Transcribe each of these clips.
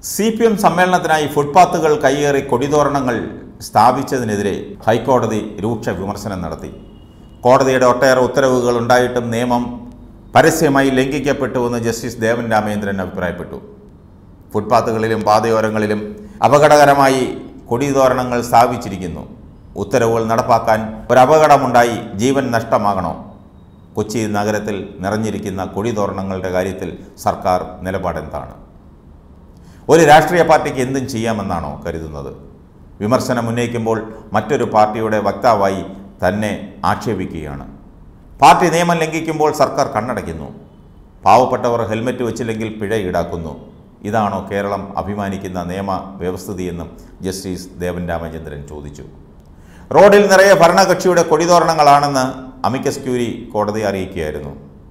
C P M സമ്മേളനത്തിനായി ഫുട്പാത്തുകൾ കയ്യേറി കൊടിതോരണങ്ങൾ സ്ഥാപിച്ചതിനെതിരെ ഹൈക്കോടതി രൂക്ഷ വിമർശനം നടത്തി കോടതിയുടെ ഒട്ടേറെ ഉത്തരവുകൾ ഉണ്ടായിട്ടും നിയമം പരസ്യമായി ലംഘിക്കപ്പെട്ടുവെന്ന് ജസ്റ്റിസ് ദേവൻ രാമേന്ദ്രൻ അഭിപ്രായപ്പെട്ടു ഫുട്പാത്തുകളിലും പാതയോരങ്ങളിലും അപകടകരമായി കൊടിതോരണങ്ങൾ സ്ഥാപിച്ചിരിക്കുന്നു ഉത്തരവുകൾ നടപ്പാക്കാൻ ഒരു അപകടമുണ്ടായി ജീവൻ നഷ്ടമാകണോ കൊച്ചി നഗരത്തിൽ നിറഞ്ഞിരിക്കുന്ന കൊടിതോരണങ്ങളുടെ കാര്യത്തിൽ സർക്കാർ നിലപാടെന്താണ് ഒരു രാഷ്ട്രീയ പാർട്ടിക്ക് എന്തും ചെയ്യാമെന്നാണോ കരുതുന്നത് വിമർശനം ഉന്നയിക്കുമ്പോൾ മറ്റൊരു പാർട്ടിയുടെ വക്താവായി തന്നെ ആക്ഷേപിക്കുകയാണ് പാർട്ടി നിയമം ലംഘിക്കുമ്പോൾ സർക്കാർ കണ്ണടയ്ക്കുന്നു പാവപ്പെട്ടവർ ഹെൽമറ്റ് വെച്ചില്ലെങ്കിൽ പിഴ ഈടാക്കുന്നു ഇതാണോ കേരളം അഭിമാനിക്കുന്ന നിയമ വ്യവസ്ഥിതിയെന്നും ജസ്റ്റിസ് ദേവൻ രാമചന്ദ്രൻ ചോദിച്ചു റോഡിൽ നിറയെ ഭരണകക്ഷിയുടെ കൊടിതോരണങ്ങളാണെന്ന് അമിക്കസ് ക്യൂരി കോടതിയെ അറിയിക്കുകയായിരുന്നു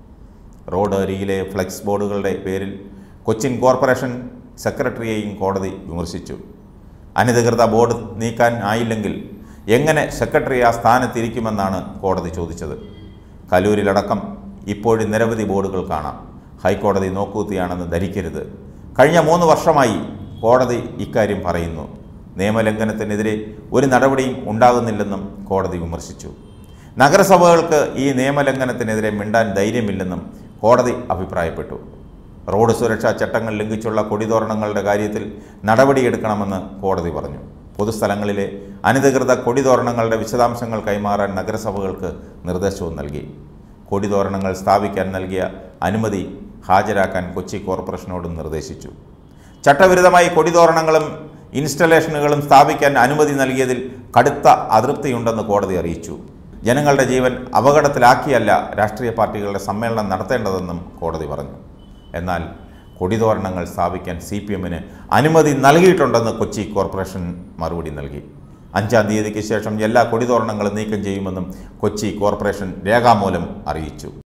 റോഡ് അരികിലെ ഫ്ലെക്സ് ബോർഡുകളുടെ പേരിൽ കൊച്ചിൻ കോർപ്പറേഷൻ സെക്രട്ടറിയെയും കോടതി വിമർശിച്ചു അനധികൃത ബോർഡ് നീക്കാൻ ആയില്ലെങ്കിൽ എങ്ങനെ സെക്രട്ടറി ആ സ്ഥാനത്തിരിക്കുമെന്നാണ് കോടതി ചോദിച്ചത് കലൂരിലടക്കം ഇപ്പോഴും നിരവധി ബോർഡുകൾ കാണാം ഹൈക്കോടതി നോക്കൂത്തിയാണെന്ന് ധരിക്കരുത് കഴിഞ്ഞ മൂന്ന് വർഷമായി കോടതി ഇക്കാര്യം പറയുന്നു നിയമലംഘനത്തിനെതിരെ ഒരു നടപടിയും ഉണ്ടാകുന്നില്ലെന്നും കോടതി വിമർശിച്ചു നഗരസഭകൾക്ക് ഈ നിയമലംഘനത്തിനെതിരെ മിണ്ടാൻ ധൈര്യമില്ലെന്നും കോടതി അഭിപ്രായപ്പെട്ടു റോഡ് സുരക്ഷാ ചട്ടങ്ങൾ ലംഘിച്ചുള്ള കൊടിതോരണങ്ങളുടെ കാര്യത്തിൽ നടപടിയെടുക്കണമെന്ന് കോടതി പറഞ്ഞു പൊതുസ്ഥലങ്ങളിലെ അനധികൃത കൊടിതോരണങ്ങളുടെ വിശദാംശങ്ങൾ കൈമാറാൻ നഗരസഭകൾക്ക് നിർദ്ദേശവും നൽകി കൊടിതോരണങ്ങൾ സ്ഥാപിക്കാൻ നൽകിയ അനുമതി ഹാജരാക്കാൻ കൊച്ചി കോർപ്പറേഷനോടും നിർദ്ദേശിച്ചു ചട്ടവിരുദ്ധമായി കൊടിതോരണങ്ങളും ഇൻസ്റ്റലേഷനുകളും സ്ഥാപിക്കാൻ അനുമതി നൽകിയതിൽ കടുത്ത അതൃപ്തിയുണ്ടെന്ന് കോടതി അറിയിച്ചു ജനങ്ങളുടെ ജീവൻ അപകടത്തിലാക്കിയല്ല രാഷ്ട്രീയ പാർട്ടികളുടെ സമ്മേളനം നടത്തേണ്ടതെന്നും കോടതി പറഞ്ഞു എന്നാൽ കൊടിതോരണങ്ങൾ സ്ഥാപിക്കാൻ സി പി എമ്മിന് അനുമതി നൽകിയിട്ടുണ്ടെന്ന് കൊച്ചി കോർപ്പറേഷൻ മറുപടി നൽകി അഞ്ചാം തീയതിക്ക് ശേഷം എല്ലാ കൊടിതോരണങ്ങളും നീക്കം ചെയ്യുമെന്നും കൊച്ചി കോർപ്പറേഷൻ രേഖാമൂലം അറിയിച്ചു